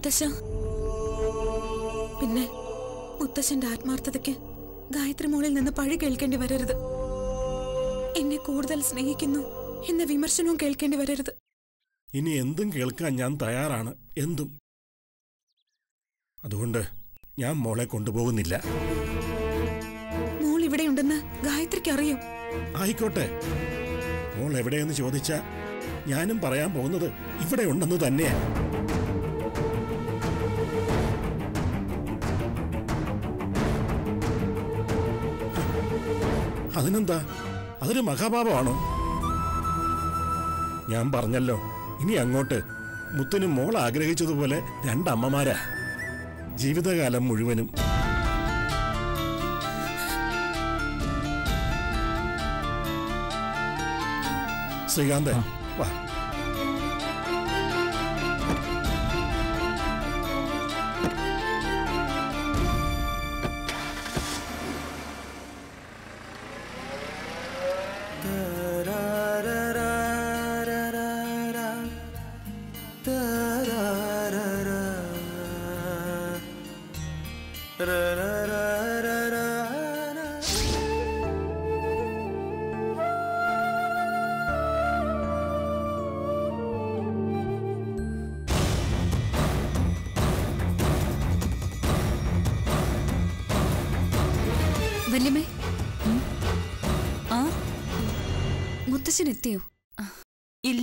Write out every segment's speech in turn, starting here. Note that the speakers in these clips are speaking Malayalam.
മുത്തശ്ശ പിന്നെ മുത്തശ്ശന്റെ ആത്മാർത്ഥതയ്ക്ക് ഗായത്രി മോളിൽ നിന്ന് പഴി കേൾക്കേണ്ടി വരരുത് എന്നെ കൂടുതൽ സ്നേഹിക്കുന്നു എന്ന വിമർശനവും കേൾക്കേണ്ടി വരരുത് ഇനി എന്തും കേൾക്കാൻ ഞാൻ തയ്യാറാണ് എന്തും അതുകൊണ്ട് ഞാൻ മോളെ കൊണ്ടുപോകുന്നില്ല മോൾ ഇവിടെയുണ്ടെന്ന് ഗായത്രിക്ക് അറിയാം ആയിക്കോട്ടെ മോൾ എവിടെയെന്ന് ചോദിച്ചാ ഞാനും പറയാൻ പോകുന്നത് ഇവിടെ ഉണ്ടെന്ന് തന്നെയാ അതിനെന്താ അതൊരു മഹാപാപമാണോ ഞാൻ പറഞ്ഞല്ലോ ഇനി അങ്ങോട്ട് മുത്തിനും മോൾ ആഗ്രഹിച്ചതുപോലെ രണ്ടമ്മമാരാ ജീവിതകാലം മുഴുവനും ശ്രീകാന്ത് വാ വല്യമ്മേ ആ മുത്തശ്ശൻ എത്തിയോ ഇല്ല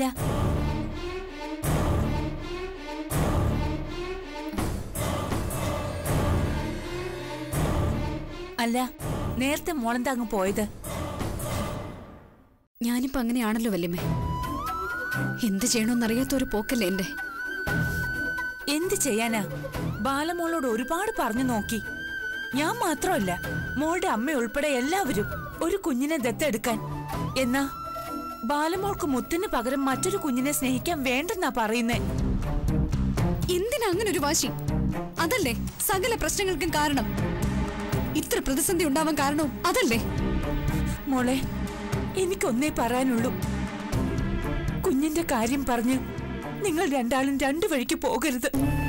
അല്ല നേരത്തെ മോളെന്താ അങ്ങ് പോയത് ഞാനിപ്പോ അങ്ങനെയാണല്ലോ വല്യമ്മേ എന്ത് ചെയ്യണമെന്നറിയാത്ത ഒരു പോക്കല്ലേ എന്റെ എന്ത് ചെയ്യാനാ ബാലമോളോട് ഒരുപാട് പറഞ്ഞു നോക്കി ഞാൻ മാത്രമല്ല മോളുടെ അമ്മ ഉൾപ്പെടെ എല്ലാവരും ഒരു കുഞ്ഞിനെ ദത്തെടുക്കാൻ എന്നാ ബാലമോൾക്ക് മുത്തിന് പകരം മറ്റൊരു കുഞ്ഞിനെ സ്നേഹിക്കാൻ വേണ്ടെന്നാ പറയുന്നേ എന്തിനാ അങ്ങനെ ഒരു വാശി അതല്ലേ സകല പ്രശ്നങ്ങൾക്കും കാരണം ഇത്ര പ്രതിസന്ധി ഉണ്ടാവാൻ കാരണവും അതല്ലേ മോളെ എനിക്കൊന്നേ പറയാനുള്ളൂ കുഞ്ഞിന്റെ കാര്യം പറഞ്ഞ് നിങ്ങൾ രണ്ടാളും രണ്ടു വഴിക്ക് പോകരുത്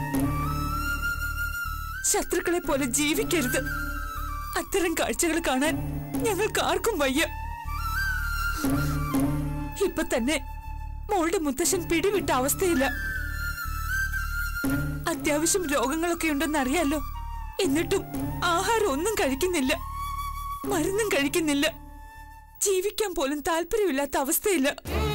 ശത്രുക്കളെ പോലെ ജീവിക്കരുത് അത്തരം കാഴ്ചകൾ കാണാൻ ഞങ്ങൾക്ക് ആർക്കും വയ്യ ഇപ്പൊ തന്നെ മോളുടെ മുത്തശ്ശൻ പിടിവിട്ട അവസ്ഥയില്ല അത്യാവശ്യം രോഗങ്ങളൊക്കെ ഉണ്ടെന്ന് അറിയാലോ എന്നിട്ടും ആഹാരം ഒന്നും കഴിക്കുന്നില്ല മരുന്നും കഴിക്കുന്നില്ല ജീവിക്കാൻ പോലും താല്പര്യമില്ലാത്ത അവസ്ഥയില്ല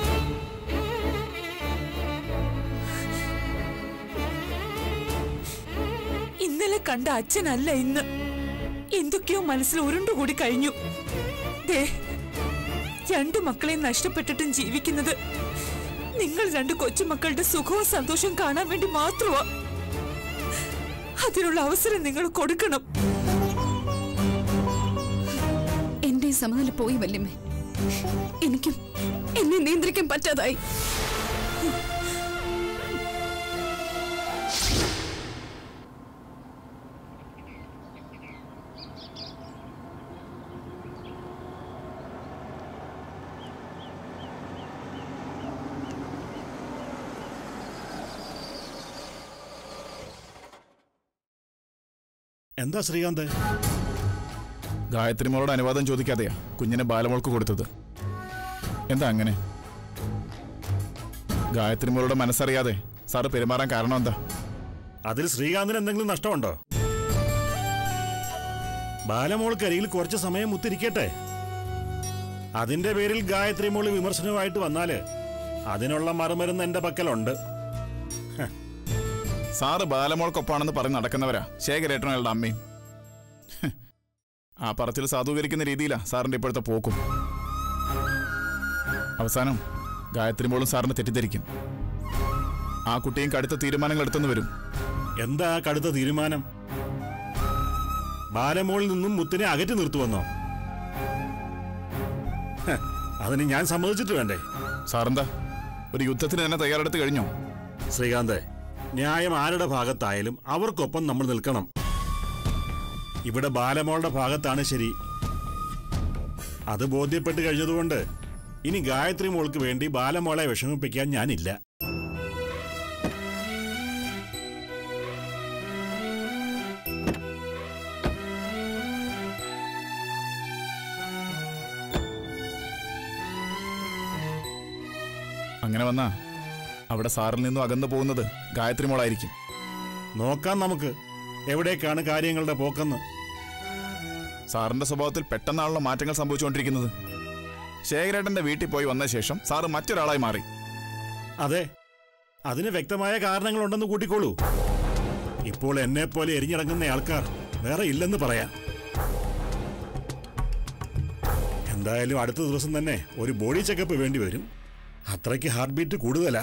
ഇന്നലെ കണ്ട അച്ഛനല്ല ഇന്ന് എന്തൊക്കെയോ മനസ്സിൽ ഉരുണ്ടുകൂടി കഴിഞ്ഞു ദേ രണ്ടു മക്കളെയും നഷ്ടപ്പെട്ടിട്ടും ജീവിക്കുന്നത് നിങ്ങൾ രണ്ട് കൊച്ചുമക്കളുടെ സുഖവും സന്തോഷവും കാണാൻ വേണ്ടി മാത്രമാ അതിനുള്ള അവസരം നിങ്ങൾ കൊടുക്കണം എന്റെ ഈ സമനില പോയി വല്യമ്മേ എനിക്കും എന്നെ നിയന്ത്രിക്കാൻ പറ്റാതായി എന്താ ശ്രീകാന്ത് ഗായത്രി മോളോട് അനുവാദം ചോദിക്കാതെയാ കുഞ്ഞിനെ ബാലമോൾക്ക് കൊടുത്തത് എന്താ അങ്ങനെ ഗായത്രി മോളുടെ മനസ്സറിയാതെ സാറ് പെരുമാറാൻ കാരണം എന്താ അതിൽ ശ്രീകാന്തിന് എന്തെങ്കിലും നഷ്ടമുണ്ടോ ബാലമോൾക്കരികിൽ കുറച്ച് സമയം മുത്തിരിക്കട്ടെ അതിന്റെ പേരിൽ ഗായത്രി മോള് വിമർശനവുമായിട്ട് വന്നാല് അതിനുള്ള മറുമരുന്ന് എന്റെ പക്കലുണ്ട് സാറ് ബാലമോൾക്കൊപ്പാണെന്ന് പറഞ്ഞ് നടക്കുന്നവരാ ശേഖരേട്ടനും അയാളുടെ അമ്മയും ഹ്. ആ പറച്ചിൽ സാധൂകരിക്കുന്ന രീതിയിലാ സാറിന്റെ ഇപ്പോഴത്തെ പോക്കും അവസാനം ഗായത്രി മോളും സാറിനെ തെറ്റിദ്ധരിക്കും ആ കുട്ടിയും കടുത്ത തീരുമാനങ്ങൾ എടുത്തെന്ന് വരും എന്താ ആ കടുത്ത തീരുമാനം ബാലമോളിൽ നിന്നും മുത്തിനെ അകറ്റി നിർത്തുവന്നോ ഹ, അതിന് ഞാൻ സമ്മതിച്ചിട്ട് വേണ്ടേ സാറെന്താ ഒരു യുദ്ധത്തിന് തന്നെ തയ്യാറെടുത്ത് കഴിഞ്ഞോ ശ്രീകാന്ത് ന്യായം ആരുടെ ഭാഗത്തായാലും അവർക്കൊപ്പം നമ്മൾ നിൽക്കണം ഇവിടെ ബാലമോളുടെ ഭാഗത്താണ് ശരി അത് ബോധ്യപ്പെട്ട് കഴിഞ്ഞതുകൊണ്ട് ഇനി ഗായത്രി മോൾക്ക് വേണ്ടി ബാലമോളെ വിഷമിപ്പിക്കാൻ ഞാനില്ല അങ്ങനെ വന്നാ അവിടെ സാറിൽ നിന്നും അകന്നു പോകുന്നത് ഗായത്രി മോളായിരിക്കും നോക്കാം നമുക്ക് എവിടേക്കാണ് കാര്യങ്ങളുടെ പോക്കെന്ന് സാറിന്റെ സ്വഭാവത്തിൽ പെട്ടെന്നാണല്ലോ മാറ്റങ്ങൾ സംഭവിച്ചുകൊണ്ടിരിക്കുന്നത് ശേഖരേട്ടന്റെ വീട്ടിൽ പോയി വന്ന ശേഷം സാറ് മറ്റൊരാളായി മാറി അതെ അതിന് വ്യക്തമായ കാരണങ്ങളുണ്ടെന്ന് കൂട്ടിക്കോളൂ ഇപ്പോൾ എന്നെ പോലെ എരിഞ്ഞിറങ്ങുന്ന ആൾക്കാർ വേറെ ഇല്ലെന്ന് പറയാം എന്തായാലും അടുത്ത ദിവസം തന്നെ ഒരു ബോഡി ചെക്കപ്പ് വേണ്ടി വരും അത്രയ്ക്ക് ഹാർട്ട് ബീറ്റ് കൂടുതലാ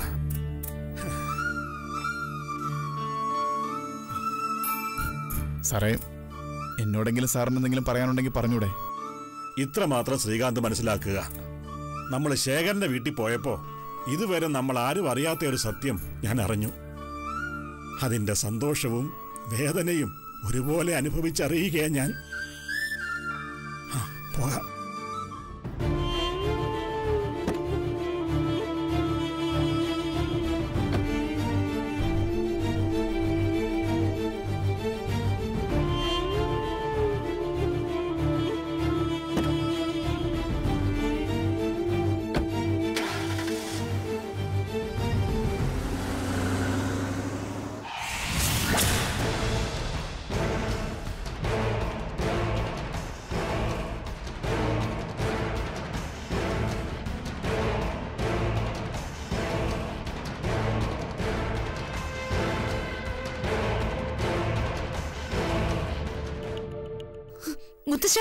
സാറേ എന്നോടെങ്കിലും സാറിന് എന്തെങ്കിലും പറയാനുണ്ടെങ്കിൽ പറഞ്ഞൂടെ ഇത്രമാത്രം ശ്രീകാന്ത് മനസ്സിലാക്കുക നമ്മൾ ശേഖരന്റെ വീട്ടിൽ പോയപ്പോ ഇതുവരെ നമ്മൾ ആരും അറിയാത്ത ഒരു സത്യം ഞാൻ അറിഞ്ഞു അതിന്റെ സന്തോഷവും വേദനയും ഒരുപോലെ അനുഭവിച്ചറിയുകയാ ഞാൻ ആ, പോകാം മുത്തശ്ശ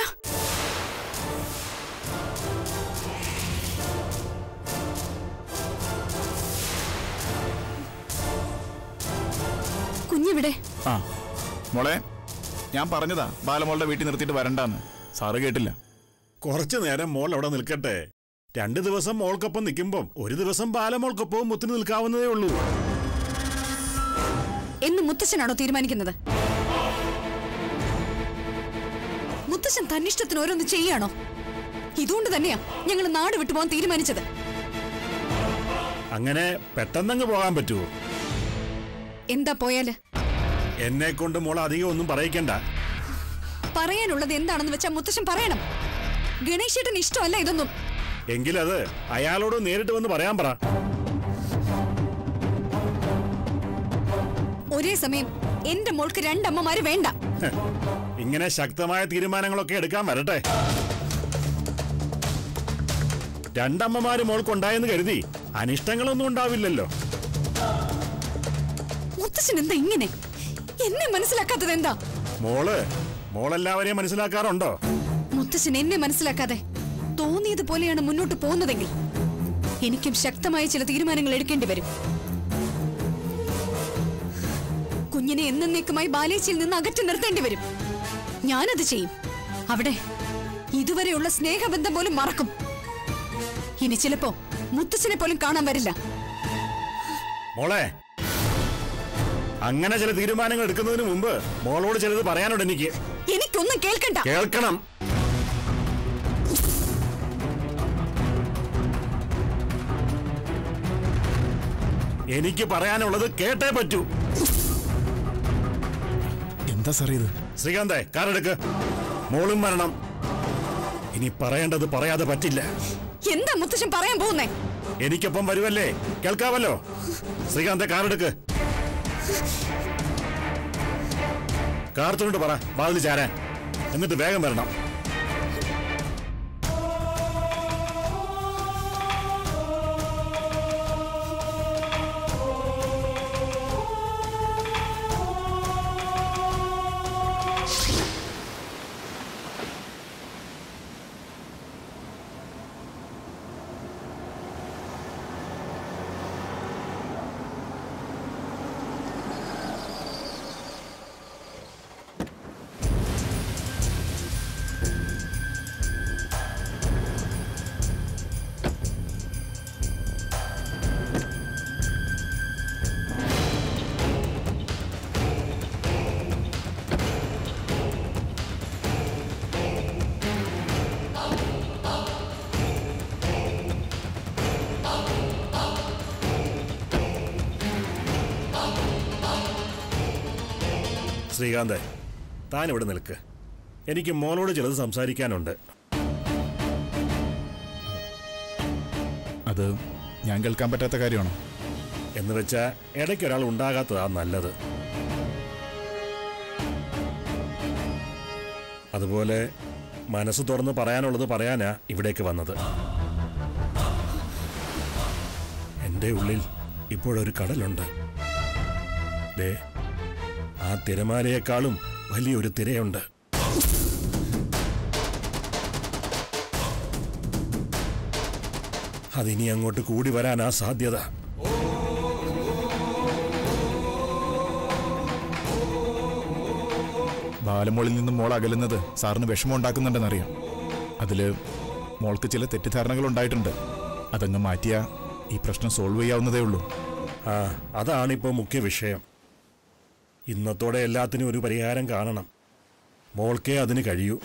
കുഞ്ഞിവിടെ ആ മോളെ ഞാൻ പറഞ്ഞതാ ബാലമോളുടെ വീട്ടിൽ നിർത്തിയിട്ട് വരണ്ടാന്ന് സാറ് കേട്ടില്ല കുറച്ചു നേരം മോൾ അവിടെ നിൽക്കട്ടെ രണ്ടു ദിവസം മോൾക്കൊപ്പം നിൽക്കുമ്പോൾ ഒരു ദിവസം ബാലമോൾക്കൊപ്പവും മുത്തിന് നിൽക്കാവുന്നതേ ഉള്ളൂ എന്ന് മുത്തശ്ശനാണോ തീരുമാനിക്കുന്നത് മുത്തശ്ശൻ തന്നിഷ്ടത്തിന് ഓരോന്ന് ചെയ്യാണോ ഇതുകൊണ്ട് തന്നെയാ ഞങ്ങൾ നാട് വിട്ടുപോകാൻ തീരുമാനിച്ചത് അങ്ങനെ പെട്ടെന്നങ്ങ് പോകാൻ പറ്റുമോ എന്താ പോയാല് എന്നെ കൊണ്ട് മോൾ അധികം ഒന്നും പറയിക്കണ്ട പറയാനുള്ളത് എന്താണെന്ന് വെച്ചാ മുത്തശ്ശൻ പറയണം ഗണേശേട്ടന് ഇഷ്ടമല്ല ഇതൊന്നും എങ്കിലത് അയാളോട് നേരിട്ട് വന്ന് പറയാൻ പറ ഒരേ സമയം എന്റെ മോൾക്ക് രണ്ടമ്മമാര് വേണ്ട ഹ്, ഇങ്ങനെ ശക്തമായ തീരുമാനങ്ങളൊക്കെ എടുക്കാൻ വരട്ടെ രണ്ടമ്മമാര് മോൾക്കുണ്ടായെന്ന് കരുതി അനിഷ്ടങ്ങളൊന്നും ഉണ്ടാവില്ലല്ലോ മുത്തശ്ശൻ എന്താ ഇങ്ങനെ എന്നെ മനസ്സിലാക്കാത്തത് എന്താ മോള് മോളെല്ലാവരെയും മനസ്സിലാക്കാറുണ്ടോ മുത്തശ്ശൻ എന്നെ മനസ്സിലാക്കാതെ തോന്നിയത് പോലെയാണ് മുന്നോട്ട് പോകുന്നതെങ്കിൽ എനിക്കും ശക്തമായ ചില തീരുമാനങ്ങൾ എടുക്കേണ്ടി വരും കുഞ്ഞിനെ എന്നേക്കുമായി ബാലേച്ചിയിൽ നിന്ന് അകറ്റി നിർത്തേണ്ടി വരും ഞാനത് ചെയ്യും അവിടെ ഇതുവരെയുള്ള സ്നേഹബന്ധം പോലും മറക്കും ഇനി ചിലപ്പോ മുത്തച്ഛനെ പോലും കാണാൻ വരില്ല മോളെ അങ്ങനെ ചില തീരുമാനങ്ങൾ എടുക്കുന്നതിന് മുമ്പ് മോളോട് ചിലത് പറയാനുണ്ട് എനിക്ക് എനിക്കൊന്നും കേൾക്കണ്ട കേൾക്കണം എനിക്ക് പറയാനുള്ളത് കേട്ടേ പറ്റൂ എന്താ സാറേ ഇത് ശ്രീകാന്തേ കാറെടുക്ക് മോളും വരണം ഇനി പറയേണ്ടത് പറയാതെ പറ്റില്ല എന്താ മുത്തശ്ശൻ പറയാൻ പോകുന്നേ എനിക്കൊപ്പം വരുമല്ലേ കേൾക്കാവല്ലോ ശ്രീകാന്തെ കാറെടുക്ക് കാർത്തുകൊണ്ട് പറ വാതിൽ ചാരാൻ എന്നിട്ട് വേഗം വരണം ശ്രീകാന്ത് താൻ ഇവിടെ നിൽക്ക് എനിക്ക് മോളോട് ചിലത് സംസാരിക്കാനുണ്ട് അത് ഞാൻ കേൾക്കാൻ പറ്റാത്ത കാര്യമാണോ എന്ന് വെച്ചാൽ ഇടയ്ക്കൊരാൾ ഉണ്ടാകാത്തതാ നല്ലത് അതുപോലെ മനസ്സ് തുറന്ന് പറയാനുള്ളത് പറയാനാ ഇവിടേക്ക് വന്നത് എൻ്റെ ഉള്ളിൽ ഇപ്പോഴൊരു കടലുണ്ട് ദേ ആ തിരമാലയെക്കാളും വലിയൊരു തിരയുണ്ട് അതിനി അങ്ങോട്ട് കൂടി വരാനാ സാധ്യത ബാലമോളിൽ നിന്നും മോൾ അകലുന്നത് സാറിന് വിഷമം ഉണ്ടാക്കുന്നുണ്ടെന്നറിയാം അതില് മോൾക്ക് ചില തെറ്റിദ്ധാരണകൾ ഉണ്ടായിട്ടുണ്ട് അതങ്ങ് മാറ്റിയ ഈ പ്രശ്നം സോൾവ് ചെയ്യാവുന്നതേ ഉള്ളൂ ആ അതാണിപ്പോൾ മുഖ്യ വിഷയം ഇന്നത്തോടെ എല്ലാത്തിനും ഒരു പരിഹാരം കാണണം മോൾക്കേ അതിന് കഴിയൂ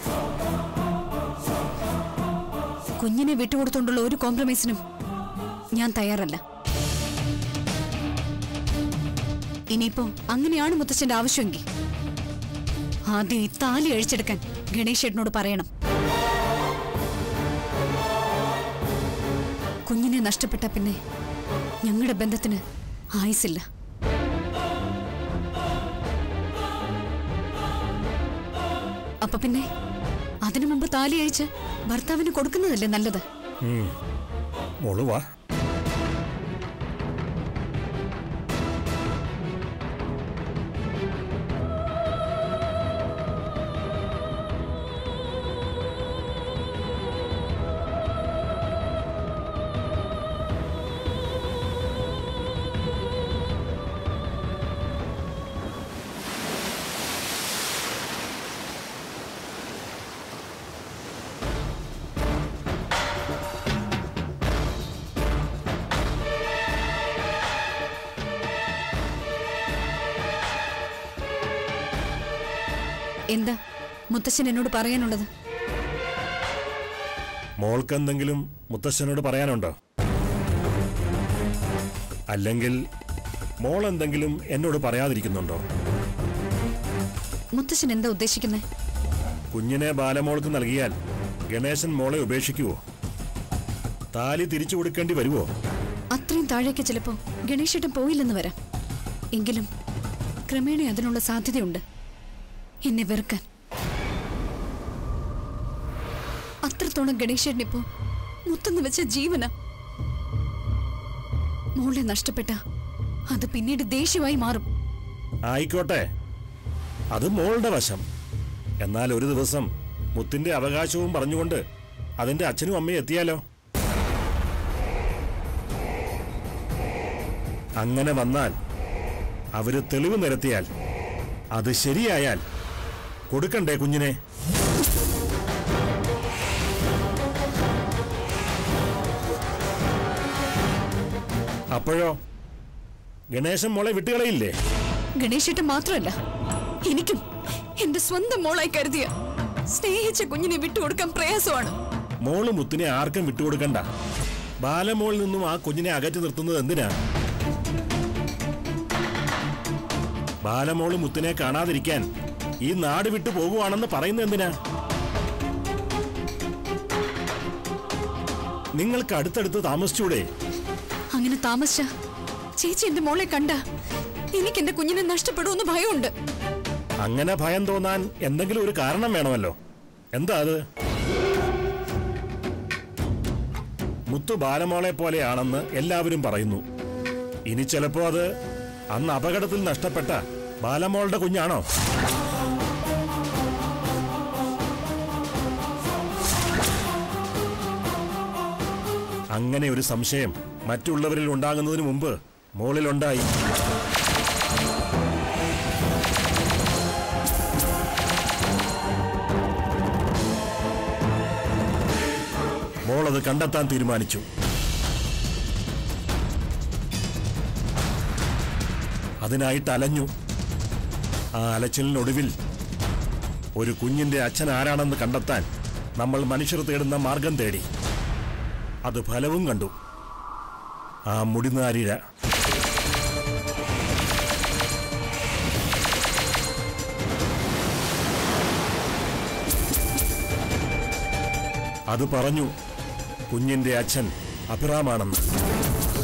കുഞ്ഞിനെ വിട്ടുകൊടുത്തോണ്ടുള്ള ഒരു കോംപ്രമൈസിനും ഞാൻ തയ്യാറല്ല ഇനിയിപ്പോ അങ്ങനെയാണ് മുത്തച്ഛന്റെ ആവശ്യമെങ്കിൽ ആദ്യം ഈ താലി അഴിച്ചെടുക്കാൻ ഗണേശേട്ടനോട് പറയണം കുഞ്ഞിനെ നഷ്ടപ്പെട്ട പിന്നെ ഞങ്ങളുടെ ബന്ധത്തിന് ആയുസില്ല അപ്പൊ പിന്നെ അതിനു മുമ്പ് താലി അഴിച്ച് ഭർത്താവിന് കൊടുക്കുന്നതല്ലേ നല്ലത് മോള് വാ എന്താ മുത്തശ്ശൻ എന്നോട് പറയാനുള്ളത് മോൾക്ക് എന്തെങ്കിലും മുത്തശ്ശനോട് പറയാനുണ്ടോ അല്ലെങ്കിൽ മോൾ എന്തെങ്കിലും എന്നോട് പറയാതിരിക്കുന്നുണ്ടോ മുത്തശ്ശൻ എന്താ ഉദ്ദേശിക്കുന്നത് കുഞ്ഞിനെ ബാലമോൾക്ക് നൽകിയാൽ ഗണേശൻ മോളെ ഉപേക്ഷിക്കുവോ താലി തിരിച്ചു കൊടുക്കേണ്ടി വരുവോ അത്രയും താഴേക്ക് ചിലപ്പോ ഗണേശേട്ടൻ പോയില്ലെന്ന് വരാം എങ്കിലും ക്രമേണ അതിനുള്ള സാധ്യതയുണ്ട് എന്നെ വെറുക്കാൻ അത്രത്തോളം ഗണേശേട്ടൻ ഇപ്പോ മുത്തെന്ന് വെച്ച ജീവന മോളെ നഷ്ടപ്പെട്ട അത് പിന്നീട് ദേഷ്യമായി മാറും ആയിക്കോട്ടെ അത് മോളുടെ വശം എന്നാൽ ഒരു ദിവസം മുത്തിന്റെ അവകാശവും പറഞ്ഞുകൊണ്ട് അതിന്റെ അച്ഛനും അമ്മയും എത്തിയാലോ അങ്ങനെ വന്നാൽ അവര് തെളിവ് നിരത്തിയാൽ അത് ശരിയായാൽ കൊടുക്കണ്ടേ കുഞ്ഞിനെ അപ്പോഴോ ഗണേശൻ മോളെ വിട്ടുകളയില്ലേ ഗണേശേട്ടൻ മാത്രമല്ല എനിക്കും എന്റെ സ്വന്തം മോളായി കരുതിയ സ്നേഹിച്ച കുഞ്ഞിനെ വിട്ടുകൊടുക്കാൻ പ്രയാസമാണ് മോള് മുത്തിനെ ആർക്കും വിട്ടുകൊടുക്കണ്ട ബാലമോളിൽ നിന്നും ആ കുഞ്ഞിനെ അകറ്റി നിർത്തുന്നത് എന്തിനാ ബാലമോള് മുത്തിനെ കാണാതിരിക്കാൻ ഈ നാട് വിട്ടു പോകുവാണെന്ന് പറയുന്നത് എന്തിനാ നിങ്ങൾക്ക് അടുത്തടുത്ത് താമസിച്ചൂടെ അങ്ങനെ താമസിച്ച ചേച്ചി എന്റെ മോളെ കണ്ട എനിക്ക് എന്റെ കുഞ്ഞിനെ നഷ്ടപ്പെടുമെന്ന് ഭയമുണ്ട് അങ്ങനെ ഭയം തോന്നാൻ എന്തെങ്കിലും ഒരു കാരണം വേണമല്ലോ എന്താ അത് മുത്തു ബാലമോളെ പോലെയാണെന്ന് എല്ലാവരും പറയുന്നു ഇനി ചിലപ്പോ അത് അന്ന് അപകടത്തിൽ നഷ്ടപ്പെട്ട ബാലമോളുടെ കുഞ്ഞാണോ അങ്ങനെ ഒരു സംശയം മറ്റുള്ളവരിൽ ഉണ്ടാകുന്നതിന് മുമ്പ് മോളിലുണ്ടായി മോൾ അത് കണ്ടെത്താൻ തീരുമാനിച്ചു അതിനായിട്ട് അലഞ്ഞു ആ അലച്ചിലിനൊടുവിൽ ഒരു കുഞ്ഞിന്റെ അച്ഛൻ ആരാണെന്ന് കണ്ടെത്താൻ നമ്മൾ മനുഷ്യർ തേടുന്ന മാർഗം തേടി അത് ഫലവും കണ്ടു ആ മുടിനാരിഴ അത് പറഞ്ഞു കുഞ്ഞിന്റെ അച്ഛൻ അഭിറാമാണെന്ന്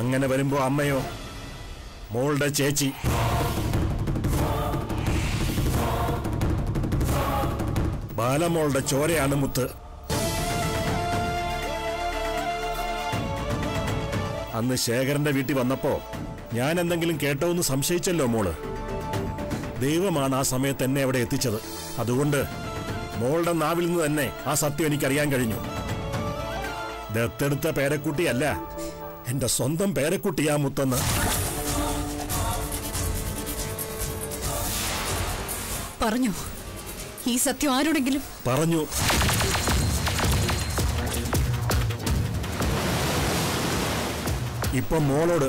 അങ്ങനെ വരുമ്പോ അമ്മയോ മോളുടെ ചേച്ചി ബാലമോളുടെ ചോരയാണ് മുത്ത് അന്ന് ശേഖരന്റെ വീട്ടിൽ വന്നപ്പോ ഞാൻ എന്തെങ്കിലും കേട്ടോ എന്ന് സംശയിച്ചല്ലോ മോള് ദൈവമാണ് ആ സമയത്ത് എന്നെ അവിടെ എത്തിച്ചത് അതുകൊണ്ട് മോളുടെ നാവിൽ നിന്ന് തന്നെ ആ സത്യം എനിക്കറിയാൻ കഴിഞ്ഞു ദത്തെടുത്ത പേരക്കുട്ടിയല്ല എന്റെ സ്വന്തം പേരക്കുട്ടിയാ മുത്തെന്ന് പറഞ്ഞു ഈ സത്യം ആരോടെങ്കിലും പറഞ്ഞു ഇപ്പൊ മോളോട്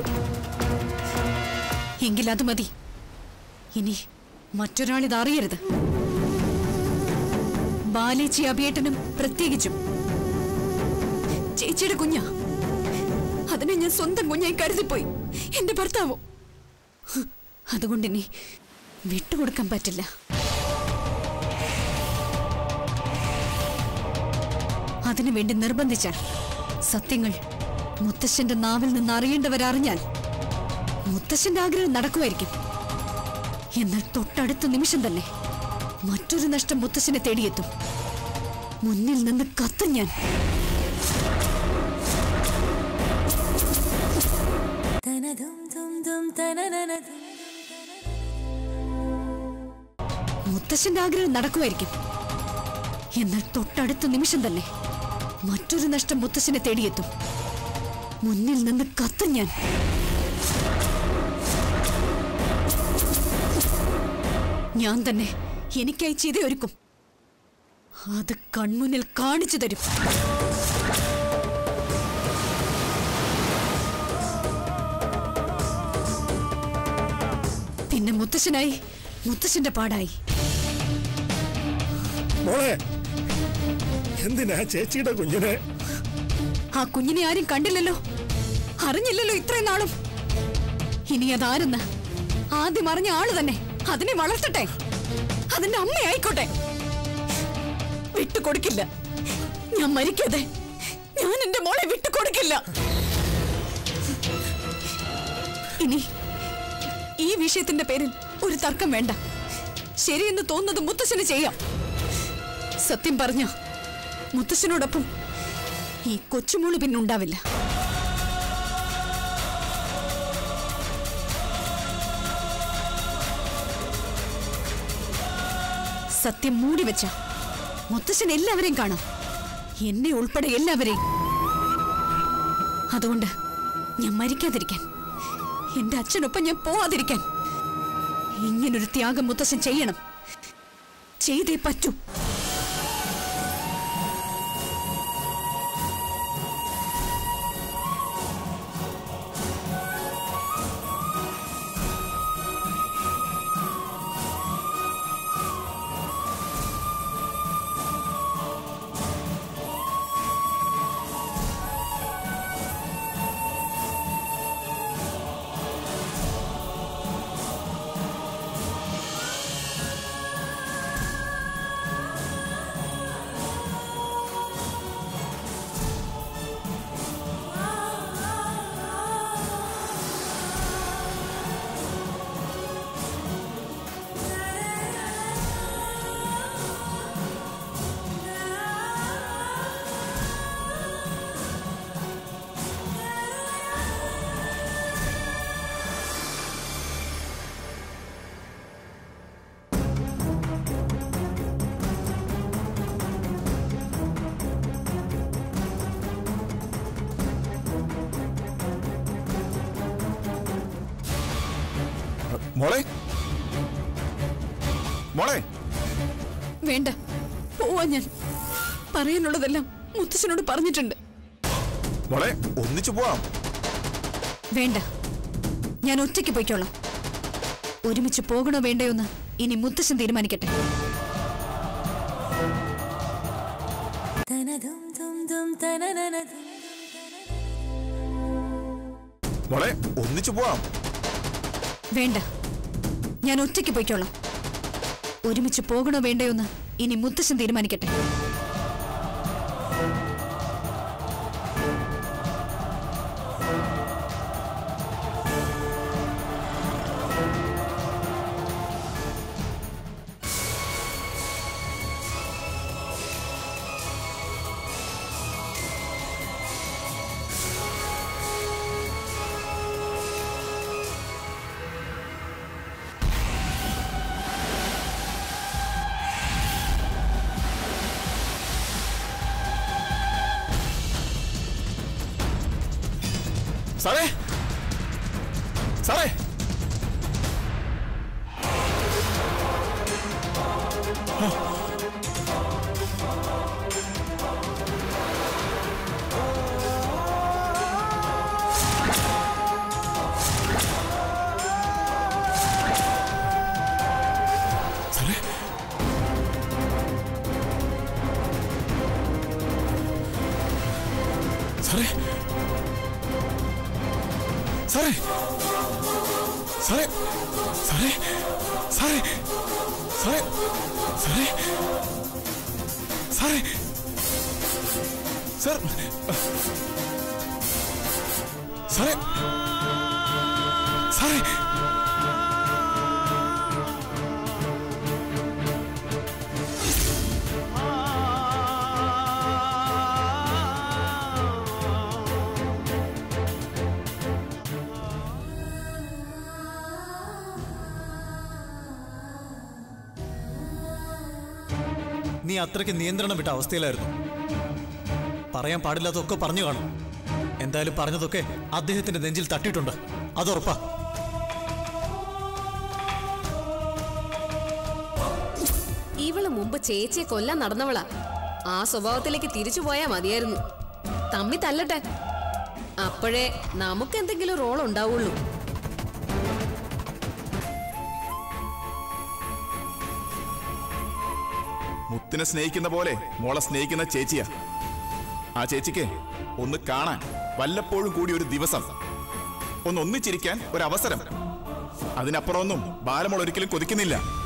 എങ്കിൽ അത് മതി ഇനി മറ്റൊരാൾ ഇത് അറിയരുത് ബാലേച്ചി അഭിയേട്ടനും പ്രത്യേകിച്ചും ചേച്ചിയുടെ കുഞ്ഞാ അതിനെ ഞാൻ സ്വന്തം കുഞ്ഞായി കരുതിപ്പോയി എന്റെ ഭർത്താവോ ഹ്, അതുകൊണ്ട് ഇനി വിട്ടുകൊടുക്കാൻ പറ്റില്ല അതിനു വേണ്ടി നിർബന്ധിച്ചാൽ സത്യങ്ങൾ മുത്തശ്ശന്റെ നാവിൽ നിന്ന് അറിയേണ്ടവരറിഞ്ഞാൽ മുത്തശ്ശന്റെ ആഗ്രഹം നടക്കുമായിരിക്കും എന്നാൽ തൊട്ടടുത്ത നിമിഷം തന്നെ മറ്റൊരു നഷ്ടം മുത്തശ്ശനെ തേടിയെത്തും മുന്നിൽ നിന്ന് കത്തും ഞാൻ മുത്തശ്ശന്റെ ആഗ്രഹം നടക്കുമായിരിക്കും എന്നാൽ തൊട്ടടുത്ത നിമിഷം തന്നെ മറ്റൊരു നഷ്ടം മുത്തശ്ശനെ തേടിയെത്തും മുന്നിൽ നിന്ന് കത്തും ഞാൻ ഞാൻ തന്നെ എനിക്കായി ചെയ്തയൊരുക്കും അത് കൺമുന്നിൽ കാണിച്ചു തരും പിന്നെ മുത്തശ്ശനായി മുത്തശ്ശന്റെ പാടായി മോളെ എന്തിനാ ചേച്ചിയുടെ കുഞ്ഞിനെ ആ കുഞ്ഞിനെ ആരും കണ്ടില്ലല്ലോ അറിഞ്ഞില്ലല്ലോ ഇത്രയും നാളും ഇനി അതാരെന്ന് ആദ്യം അറിഞ്ഞ ആള് തന്നെ അതിനെ വളർത്തട്ടെ അതിന്റെ അമ്മയായിക്കോട്ടെ വിട്ടുകൊടുക്കില്ല ഞാൻ മരിക്കാതെ ഞാൻ എന്റെ മോളെ വിട്ടുകൊടുക്കില്ല ഇനി ഈ വിഷയത്തിന്റെ പേരിൽ ഒരു തർക്കം വേണ്ട ശരിയെന്ന് തോന്നുന്നത് മുത്തശ്ശന് ചെയ്യാം സത്യം പറഞ്ഞ മുത്തശ്ശനോടൊപ്പം ഈ കൊച്ചുമോള് പിന്നുണ്ടാവില്ല സത്യം മൂടി വെച്ച മുത്തശ്ശൻ എല്ലാവരെയും കാണാം എന്നെ ഉൾപ്പെടെ എല്ലാവരെയും അതുകൊണ്ട് ഞാൻ മരിക്കാതിരിക്കാൻ എന്റെ അച്ഛനൊപ്പം ഞാൻ പോവാതിരിക്കാൻ ഇങ്ങനൊരു ത്യാഗം മുത്തശ്ശൻ ചെയ്യണം ചെയ്തേ പറ്റൂ മോളെ മോളെ വേണ്ട പോവാ ഞാൻ പറയാനുള്ളതെല്ലാം മുത്തശ്ശനോട് പറഞ്ഞിട്ടുണ്ട് മോളെ ഒന്നിച്ചു പോവാം വേണ്ട ഞാൻ ഒറ്റയ്ക്ക് പോയിക്കോളാം ഒരുമിച്ച് പോകണോ വേണ്ടയോ എന്ന് ഇനി മുത്തശ്ശൻ തീരുമാനിക്കട്ടെ മോളെ ഒന്നിച്ചു പോവാം വേണ്ട ഞാൻ ഒറ്റയ്ക്ക് പോയിക്കോളാം ഒരുമിച്ച് പോകണോ വേണ്ടയോ എന്ന് ഇനി മുത്തശ്ശൻ തീരുമാനിക്കട്ടെ സാറേ സാറേ സാറേ സാറേ സാറേ സാറേ സാറേ സാറേ സാറേ സാറേ സാറേ സാർ സാറേ സാറേ നീ അത്രയ്ക്ക് നിയന്ത്രണം വിട്ട അവസ്ഥയിലായിരുന്നു പറയാൻ പാടില്ലാത്തതൊക്കെ പറഞ്ഞു കാണും എന്തായാലും പറഞ്ഞതൊക്കെ അദ്ദേഹത്തിന്റെ നെഞ്ചിൽ തട്ടിയിട്ടുണ്ട് അതുറപ്പാ ഇവള് മുമ്പ് ചേച്ചിയെ കൊല്ലാൻ നടന്നവളാ ആ സ്വഭാവത്തിലേക്ക് തിരിച്ചു പോയാ മതിയായിരുന്നു തമ്മി തല്ലട്ടെ അപ്പോഴേ നമുക്ക് എന്തെങ്കിലും റോൾ ഉണ്ടാവുള്ളൂ മുത്തിനെ സ്നേഹിക്കുന്ന പോലെ മോളെ സ്നേഹിക്കുന്ന ചേച്ചിയാ ആ ചേച്ചിക്ക് ഒന്ന് കാണാൻ വല്ലപ്പോഴും കൂടി ഒരു ദിവസം ഒന്ന് ഒന്നിച്ചിരിക്കാൻ ഒരു അവസരം അതിനപ്പുറമൊന്നും ബാലമോൾ ഒരിക്കലും കൊതിക്കുന്നില്ല